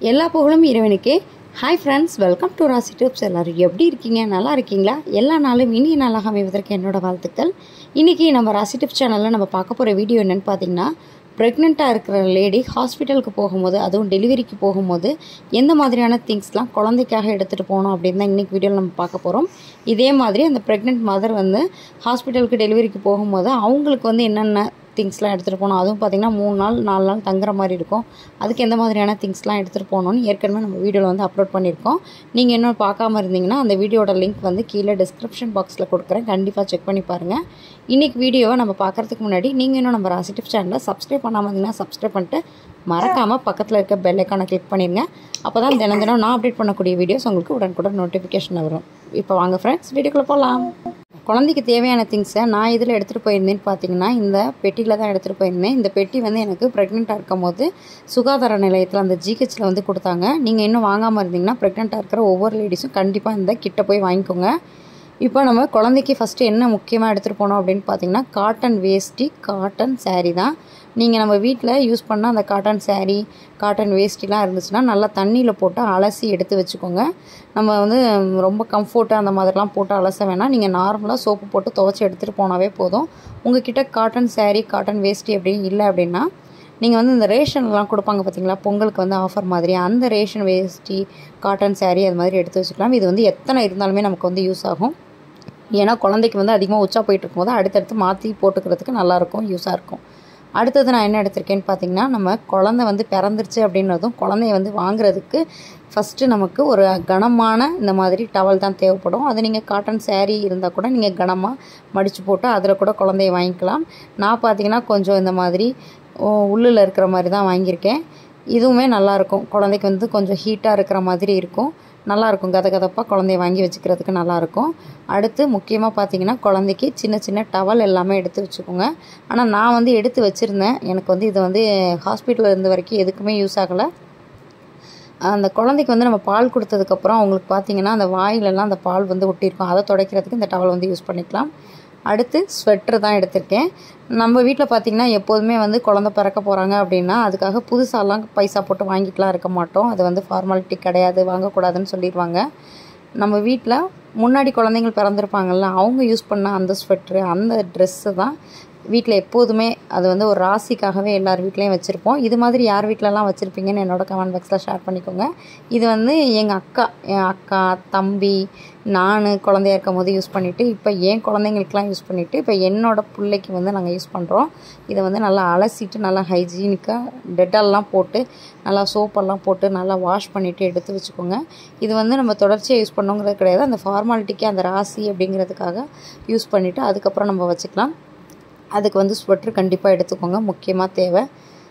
எல்லா புகழும் இறைவனுக்கே hi friends welcome to Rasi tips எல்லோரும் எப்படி இருக்கீங்க நல்லா இருக்கீங்களா எல்லா நாளும் இனிய நாளாக அமைவதற்கு என்னோட வாழ்த்துக்கள் இன்றைக்கி நம்ம ராசி டிப்ஸ் சேனலில் நம்ம பார்க்க போகிற வீடியோ என்னென்னு பார்த்தீங்கன்னா ப்ரெக்னெண்ட்டாக இருக்கிற லேடி ஹாஸ்பிட்டலுக்கு போகும்போது அதுவும் டெலிவரிக்கு போகும்போது எந்த மாதிரியான திங்ஸ்லாம் குழந்தைக்காக எடுத்துகிட்டு போகணும் அப்படின்னு தான் இன்றைக்கி வீடியோவில் நம்ம பார்க்க போகிறோம் இதே மாதிரி அந்த ப்ரெக்னென்ட் மதர் வந்து ஹாஸ்பிட்டலுக்கு டெலிவரிக்கு போகும்போது அவங்களுக்கு வந்து என்னென்ன திங்ஸ்லாம் எடுத்துகிட்டு போகணும் அதுவும் பார்த்திங்கன்னா மூணு நாள் நாலு நாள் தங்குற மாதிரி இருக்கும் அதுக்கு எந்த மாதிரியான திங்ஸ்லாம் எடுத்துகிட்டு போகணும்னு ஏற்கனவே நம்ம வீடியோவில் வந்து அப்லோட் பண்ணியிருக்கோம் நீங்கள் இன்னும் பார்க்காம இருந்தீங்கன்னா அந்த வீடியோட லிங்க் வந்து கீழே டிஸ்கிரிப்ஷன் பாக்ஸில் கொடுக்குறேன் கண்டிப்பாக செக் பண்ணி பாருங்கள் இன்றைக்கி வீடியோவை நம்ம பார்க்குறதுக்கு முன்னாடி நீங்கள் இன்னும் நம்ம ராசி டிப் சேனலில் சப்ஸ்கிரைப் பண்ணாமல் இருந்தீங்கன்னா சப்ஸ்கிரைப் பண்ணிட்டு மறக்காமல் பக்கத்தில் இருக்க பெல் ஐக்கானை கிளிக் பண்ணிடுங்க அப்போ தான் தினம் தினம் நான் அப்டேட் பண்ணக்கூடிய வீடியோஸ் உங்களுக்கு உடனுக்குடன் நோட்டிஃபிகேஷன் வரும் இப்போ வாங்க ஃப்ரெண்ட்ஸ் வீடியோக்குள்ளே போகலாம் குழந்தைக்கு தேவையான திங்ஸை நான் இதில் எடுத்துகிட்டு போயிருந்தேன்னு பார்த்தீங்கன்னா இந்த பெட்டியில் தான் எடுத்துகிட்டு போயிருந்தேன் இந்த பெட்டி வந்து எனக்கு ப்ரெக்னெண்ட்டாக இருக்கும் போது சுகாதார நிலையத்தில் அந்த ஜிஹெச்சில் வந்து கொடுத்தாங்க நீங்கள் இன்னும் வாங்காமல் இருந்தீங்கன்னா ப்ரெக்னெண்ட்டாக இருக்கிற ஒவ்வொரு லேடிஸும் கண்டிப்பாக இந்த கிட்ட போய் வாங்கிக்கோங்க இப்போ நம்ம குழந்தைக்கு ஃபஸ்ட்டு என்ன முக்கியமாக எடுத்துகிட்டு போனோம் அப்படின்னு பார்த்தீங்கன்னா காட்டன் வேஷ்டி காட்டன் சாரீ தான் நீங்கள் நம்ம வீட்டில் யூஸ் பண்ண அந்த காட்டன் சாரீ காட்டன் வேஷ்டிலாம் இருந்துச்சுன்னா நல்லா தண்ணியில் போட்டு அலசி எடுத்து வச்சுக்கோங்க நம்ம வந்து ரொம்ப கம்ஃபர்ட்டு அந்த மாதிரிலாம் போட்டு அலச வேணாம் நீங்கள் நார்மலாக சோப்பு போட்டு துவைச்சி எடுத்துகிட்டு போனாவே போதும் உங்கள் கிட்ட காட்டன் சாரீ காட்டன் வேஷ்டி அப்படி இல்லை அப்படின்னா நீங்கள் வந்து இந்த ரேஷன்லாம் கொடுப்பாங்க பார்த்தீங்களா பொங்கலுக்கு வந்து ஆஃபர் மாதிரி அந்த ரேஷன் வேஷ்டி காட்டன் சாரீ அது மாதிரி எடுத்து வச்சுக்கலாம் இது வந்து எத்தனை இருந்தாலுமே நமக்கு வந்து யூஸ் ஆகும் ஏன்னா குழந்தைக்கு வந்து அதிகமாக உச்சா போயிட்டு இருக்கும்போது அடுத்தடுத்து மாற்றி போட்டுக்கிறதுக்கு நல்லாயிருக்கும் யூஸாக இருக்கும் அடுத்தது நான் என்ன எடுத்திருக்கேன்னு பார்த்தீங்கன்னா நம்ம குழந்தை வந்து பிறந்துருச்சு அப்படின்றதும் குழந்தைய வந்து வாங்குறதுக்கு ஃபஸ்ட்டு நமக்கு ஒரு கனமான இந்த மாதிரி டவல் தான் தேவைப்படும் அது நீங்கள் காட்டன் சேரீ இருந்தால் கூட நீங்கள் கனமாக மடித்து போட்டு அதில் கூட குழந்தைய வாங்கிக்கலாம் நான் பார்த்தீங்கன்னா கொஞ்சம் இந்த மாதிரி உள்ளில் இருக்கிற மாதிரி தான் வாங்கியிருக்கேன் இதுவுமே நல்லாயிருக்கும் குழந்தைக்கு வந்து கொஞ்சம் ஹீட்டாக இருக்கிற மாதிரி இருக்கும் நல்லாயிருக்கும் கத கதப்பாக குழந்தைய வாங்கி வச்சுக்கிறதுக்கு நல்லாயிருக்கும் அடுத்து முக்கியமாக பார்த்தீங்கன்னா குழந்தைக்கு சின்ன சின்ன டவல் எல்லாமே எடுத்து வச்சுக்கோங்க ஆனால் நான் வந்து எடுத்து வச்சுருந்தேன் எனக்கு வந்து இது வந்து ஹாஸ்பிட்டலில் இருந்த வரைக்கும் எதுக்குமே யூஸ் ஆகலை அந்த குழந்தைக்கு வந்து நம்ம பால் கொடுத்ததுக்கப்புறம் அவங்களுக்கு பார்த்தீங்கன்னா அந்த வாயிலெல்லாம் அந்த பால் வந்து ஒட்டியிருக்கும் அதை துடைக்கிறதுக்கு இந்த டவல் வந்து யூஸ் பண்ணிக்கலாம் அடுத்து ஸ்வெட்ரு தான் எடுத்திருக்கேன் நம்ம வீட்டில் பார்த்திங்கன்னா எப்போதுமே வந்து குழந்த பிறக்க போகிறாங்க அப்படின்னா அதுக்காக புதுசாலாம் பைசா போட்டு வாங்கிக்கலாம் இருக்க மாட்டோம் அது வந்து ஃபார்மாலிட்டி கிடையாது வாங்கக்கூடாதுன்னு சொல்லிடுவாங்க நம்ம வீட்டில் முன்னாடி குழந்தைங்கள் பிறந்திருப்பாங்கல்ல அவங்க யூஸ் பண்ண அந்த ஸ்வெட்ரு அந்த ட்ரெஸ்ஸு தான் வீட்டில் எப்போதுமே அது வந்து ஒரு ராசிக்காகவே எல்லார் வீட்லேயும் வச்சுருப்போம் இது மாதிரி யார் வீட்டிலலாம் வச்சுருப்பீங்கன்னு என்னோட கமெண்ட் பாக்ஸில் ஷேர் பண்ணிக்கோங்க இது வந்து எங்கள் அக்கா என் அக்கா தம்பி நான் குழந்தையா இருக்கும் போது யூஸ் பண்ணிவிட்டு இப்போ என் குழந்தைங்களுக்குலாம் யூஸ் பண்ணிவிட்டு இப்போ என்னோடய பிள்ளைக்கு வந்து நாங்கள் யூஸ் பண்ணுறோம் இதை வந்து நல்லா அலசிட்டு நல்லா ஹைஜீனிக்காக டெட்டால்லாம் போட்டு நல்லா சோப்பெல்லாம் போட்டு நல்லா வாஷ் பண்ணிவிட்டு எடுத்து வச்சுக்கோங்க இது வந்து நம்ம தொடர்ச்சியாக யூஸ் பண்ணோங்கிறது கிடையாது அந்த ஃபார்மாலிட்டிக்கு அந்த ராசி அப்படிங்கிறதுக்காக யூஸ் பண்ணிவிட்டு அதுக்கப்புறம் நம்ம வச்சுக்கலாம் அதுக்கு வந்து ஸ்வெட்ரு கண்டிப்பாக எடுத்துக்கோங்க முக்கியமாக தேவை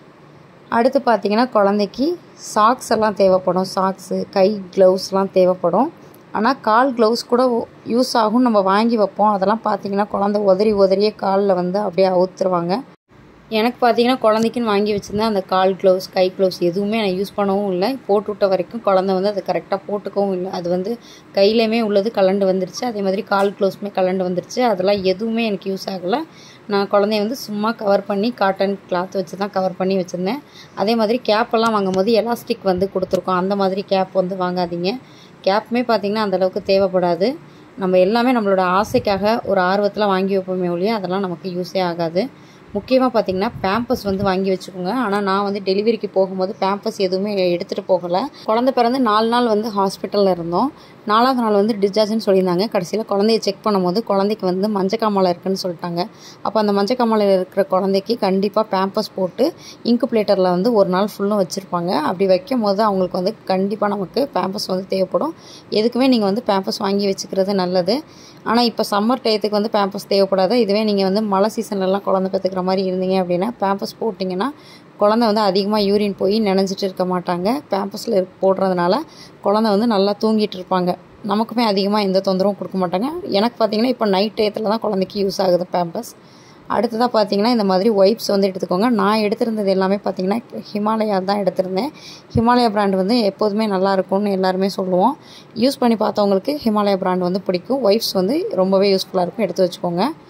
அடுத்து பார்த்திங்கன்னா குழந்தைக்கு சாக்ஸ் எல்லாம் தேவைப்படும் சாக்ஸு கை க்ளவுஸ்லாம் தேவைப்படும் ஆனால் கால் க்ளவுஸ் கூட யூஸ் ஆகும் நம்ம வாங்கி வைப்போம் அதெல்லாம் பார்த்திங்கன்னா குழந்தை உதறி உதறியே காலில் வந்து அப்படியே அவுத்துருவாங்க எனக்கு பார்த்தீங்கன்னா குழந்தைக்குன்னு வாங்கி வச்சுருந்தேன் அந்த கால் க்ளவுஸ் கை க்ளவுஸ் எதுவுமே நான் யூஸ் பண்ணவும் இல்லை போட்டு விட்ட வரைக்கும் குழந்தை வந்து அதை கரெக்டாக போட்டுக்கவும் இல்லை அது வந்து கையிலையுமே உள்ளது கலண்டு வந்துருச்சு அதே மாதிரி கால் க்ளவுஸுமே கலண்டு வந்துருச்சு அதெல்லாம் எதுவுமே எனக்கு யூஸ் ஆகலை நான் குழந்தைய வந்து சும்மா கவர் பண்ணி காட்டன் கிளாத் வச்சு தான் கவர் பண்ணி வச்சுருந்தேன் அதே மாதிரி கேப்பெல்லாம் வாங்கும்போது எலாஸ்டிக் வந்து கொடுத்துருக்கோம் அந்த மாதிரி கேப் வந்து வாங்காதீங்க கேப்புமே பார்த்திங்கன்னா அந்தளவுக்கு தேவைப்படாது நம்ம எல்லாமே நம்மளோட ஆசைக்காக ஒரு ஆர்வத்தில் வாங்கி வைப்போமே ஒழிய அதெல்லாம் நமக்கு யூஸே ஆகாது முக்கியமாக பார்த்தீங்கன்னா பேம்பஸ் வந்து வாங்கி வச்சுக்கோங்க ஆனால் நான் வந்து டெலிவரிக்கு போகும்போது பேம்பஸ் எதுவுமே எடுத்துகிட்டு போகலை குழந்தை பிறந்து நாலு நாள் வந்து ஹாஸ்பிட்டலில் இருந்தோம் நாலாவது நாள் வந்து டிஸ்சார்ஜ்னு சொல்லியிருந்தாங்க கடைசியில் குழந்தைய செக் பண்ணும்போது குழந்தைக்கு வந்து மஞ்சக்காமலை இருக்குன்னு சொல்லிட்டாங்க அப்போ அந்த மஞ்சக்காமலையில் இருக்கிற குழந்தைக்கு கண்டிப்பாக பேம்பஸ் போட்டு இன்குப்ளேட்டரில் வந்து ஒரு நாள் ஃபுல்லும் வச்சுருப்பாங்க அப்படி வைக்கும் போது அவங்களுக்கு வந்து கண்டிப்பாக நமக்கு பேம்பஸ் வந்து தேவைப்படும் எதுக்குமே நீங்கள் வந்து பேம்பஸ் வாங்கி வச்சுக்கிறது நல்லது ஆனால் இப்போ சம்மர் டயத்துக்கு வந்து பேம்பஸ் தேவைப்படாது இதுவே நீங்கள் வந்து மழை சீசன்லலாம் குழந்தை பெற்றுக்கிற மாதிரி இருந்தீங்க அப்படின்னா பேம்பஸ் போட்டிங்கன்னா குழந்தை வந்து அதிகமாக யூரின் போய் நினைஞ்சிட்டு இருக்க மாட்டாங்க பேம்பஸில் போடுறதுனால குழந்தை வந்து நல்லா தூங்கிட்டு இருப்பாங்க நமக்குமே அதிகமாக எந்த தொந்தரவும் கொடுக்க மாட்டாங்க எனக்கு பார்த்திங்கன்னா இப்போ நைட் டயத்தில் தான் குழந்தைக்கு யூஸ் ஆகுது பேம்பஸ் அடுத்ததாக பார்த்தீங்கன்னா இந்த மாதிரி ஒய்ப்ஸ் வந்து எடுத்துக்கோங்க நான் எடுத்திருந்தது எல்லாமே பார்த்தீங்கன்னா ஹிமாலயா தான் எடுத்திருந்தேன் ஹிமாலயா பிராண்ட் வந்து எப்போதுமே நல்லா இருக்கும்னு எல்லாருமே சொல்லுவோம் யூஸ் பண்ணி பார்த்தவங்களுக்கு ஹிமாலயா பிராண்ட் வந்து பிடிக்கும் ஒய்ப்ஸ் வந்து ரொம்பவே யூஸ்ஃபுல்லாக இருக்கும் எடுத்து வச்சுக்கோங்க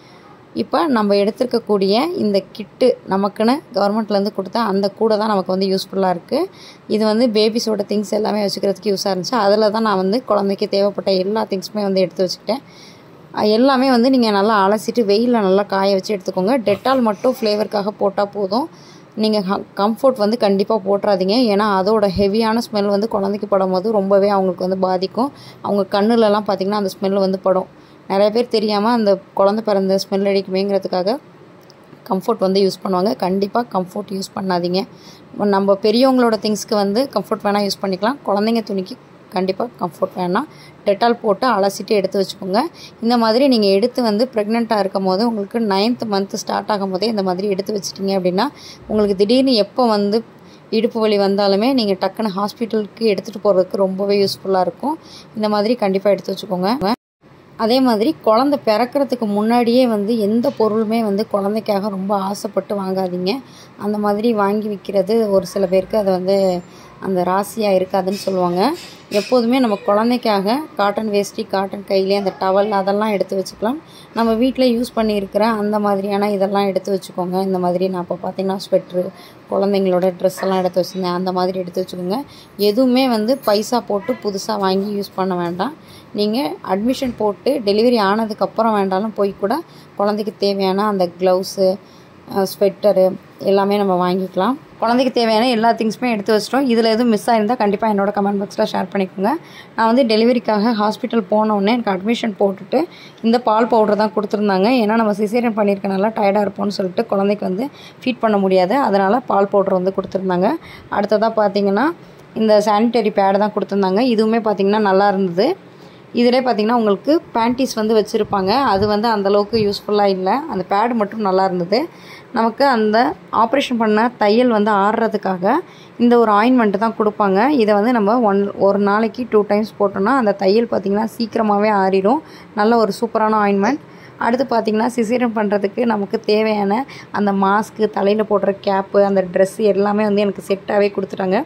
இப்போ நம்ம எடுத்திருக்கக்கூடிய இந்த கிட்டு நமக்குன்னு கவர்மெண்ட்லேருந்து கொடுத்தா அந்த கூட தான் நமக்கு வந்து யூஸ்ஃபுல்லாக இருக்குது இது வந்து பேபிஸோட திங்ஸ் எல்லாமே வச்சுக்கிறதுக்கு யூஸாக இருந்துச்சு அதில் தான் நான் வந்து குழந்தைக்கு தேவைப்பட்ட எல்லா திங்ஸுமே வந்து எடுத்து வச்சுக்கிட்டேன் அஹ் எல்லாமே வந்து நீங்கள் நல்லா அலசிட்டு வெயிலில் நல்லா காய வச்சு எடுத்துக்கோங்க டெட்டால் மட்டும் ஃப்ளேவருக்காக போட்டால் போதும் நீங்கள் கம்ஃபர்ட் வந்து கண்டிப்பாக போட்டுறாதீங்க ஏன்னா அதோட ஹெவியான ஸ்மெல் வந்து குழந்தைக்கு படும் போது ரொம்பவே அவங்களுக்கு வந்து பாதிக்கும் அவங்க கண்ணுலலாம் பார்த்திங்கன்னா அந்த ஸ்மெல் வந்து படும் நிறைய பேர் தெரியாமல் அந்த குழந்தை பிறந்த ஸ்மெல் அடிக்குமேங்கிறதுக்காக கம்ஃபர்ட் வந்து யூஸ் பண்ணுவாங்க கண்டிப்பாக கம்ஃபர்ட் யூஸ் பண்ணாதீங்க நம்ம பெரியவங்களோட திங்ஸ்க்கு வந்து கம்ஃபர்ட் வேணால் யூஸ் பண்ணிக்கலாம் குழந்தைங்க துணிக்கு கண்டிப்பாக கம்ஃபர்ட் வேணாம் டெட்டால் போட்டு அலசிட்டு எடுத்து வச்சுக்கோங்க இந்த மாதிரி நீங்கள் எடுத்து வந்து ப்ரெக்னெண்ட்டாக இருக்கும் போது உங்களுக்கு நைன்த் மந்த் ஸ்டார்ட் ஆகும் போதே இந்த மாதிரி எடுத்து வச்சிட்டிங்க அப்படின்னா உங்களுக்கு திடீர்னு எப்போ வந்து இடுப்பு வலி வந்தாலுமே நீங்கள் டக்குன்னு ஹாஸ்பிட்டலுக்கு எடுத்துகிட்டு போகிறதுக்கு ரொம்பவே யூஸ்ஃபுல்லாக இருக்கும் இந்த மாதிரி கண்டிப்பாக எடுத்து வச்சுக்கோங்க அதே மாதிரி குழந்த பிறக்கிறதுக்கு முன்னாடியே வந்து எந்த பொருளுமே வந்து குழந்தைக்காக ரொம்ப ஆசைப்பட்டு வாங்காதீங்க அந்த மாதிரி வாங்கி விற்கிறது ஒரு சில பேருக்கு அது வந்து அந்த ராசியாக இருக்காதுன்னு சொல்லுவாங்க எப்போதுமே நம்ம குழந்தைக்காக காட்டன் வேஷ்டி காட்டன் கையிலே அந்த டவல் அதெல்லாம் எடுத்து வச்சுக்கலாம் நம்ம வீட்டில் யூஸ் பண்ணியிருக்கிற அந்த மாதிரியான இதெல்லாம் எடுத்து வச்சுக்கோங்க இந்த மாதிரி நான் இப்போ பார்த்தீங்கன்னா ஸ்வெட்ரு குழந்தைங்களோட ட்ரெஸ் எல்லாம் எடுத்து வச்சுருந்தேன் அந்த மாதிரி எடுத்து வச்சுக்கோங்க எதுவுமே வந்து பைசா போட்டு புதுசாக வாங்கி யூஸ் பண்ண வேண்டாம் நீங்கள் அட்மிஷன் போட்டு டெலிவரி ஆனதுக்கப்புறம் வேண்டாலும் போய் கூட குழந்தைக்கு தேவையான அந்த க்ளவுஸு ஸ்வெட்டரு எல்லாமே நம்ம வாங்கிக்கலாம் குழந்தைக்கு தேவையான எல்லா திங்ஸுமே எடுத்து வச்சிட்டோம் இதில் எதுவும் மிஸ் ஆயிருந்தால் கண்டிப்பாக என்னோட கமெண்ட் பாக்ஸில் ஷேர் பண்ணிக்கோங்க நான் வந்து டெலிவரிக்காக ஹாஸ்பிட்டல் போனோடனே எனக்கு அட்மிஷன் போட்டுட்டு இந்த பால் பவுடர் தான் கொடுத்துருந்தாங்க ஏன்னா நம்ம சிசேரியன் பண்ணியிருக்கனால டயர்டாக இருப்போம்னு சொல்லிட்டு குழந்தைக்கு வந்து ஃபீட் பண்ண முடியாது அதனால் பால் பவுடர் வந்து கொடுத்துருந்தாங்க அடுத்ததாக பார்த்தீங்கன்னா இந்த சானிட்டரி பேடு தான் கொடுத்துருந்தாங்க இதுவுமே பார்த்திங்கன்னா நல்லா இருந்தது இதிலே பார்த்திங்கன்னா உங்களுக்கு பேண்டிஸ் வந்து வச்சுருப்பாங்க அது வந்து அந்தளவுக்கு யூஸ்ஃபுல்லாக இல்லை அந்த பேடு மட்டும் நல்லா இருந்தது நமக்கு அந்த ஆப்ரேஷன் பண்ண தையல் வந்து ஆடுறதுக்காக இந்த ஒரு ஆயின்மெண்ட்டு தான் கொடுப்பாங்க இதை வந்து நம்ம ஒன் ஒரு நாளைக்கு டூ டைம்ஸ் போட்டோம்னா அந்த தையல் பார்த்திங்கன்னா சீக்கிரமாகவே ஆறிடும் நல்ல ஒரு சூப்பரான ஆயின்மெண்ட் அடுத்து பார்த்திங்கன்னா சிசேரியன் பண்ணுறதுக்கு நமக்கு தேவையான அந்த மாஸ்க்கு தலையில் போடுற கேப்பு அந்த ட்ரெஸ்ஸு எல்லாமே வந்து எனக்கு செட்டாகவே கொடுத்துட்டாங்க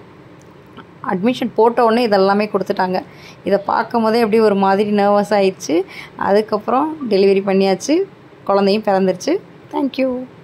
அட்மிஷன் போட்ட உடனே இதெல்லாமே கொடுத்துட்டாங்க இதை பார்க்கும் போதே அப்படியே ஒரு மாதிரி நர்வஸ் ஆயிடுச்சு அதுக்கப்புறம் டெலிவரி பண்ணியாச்சு குழந்தையும் பிறந்துருச்சு தேங்க்யூ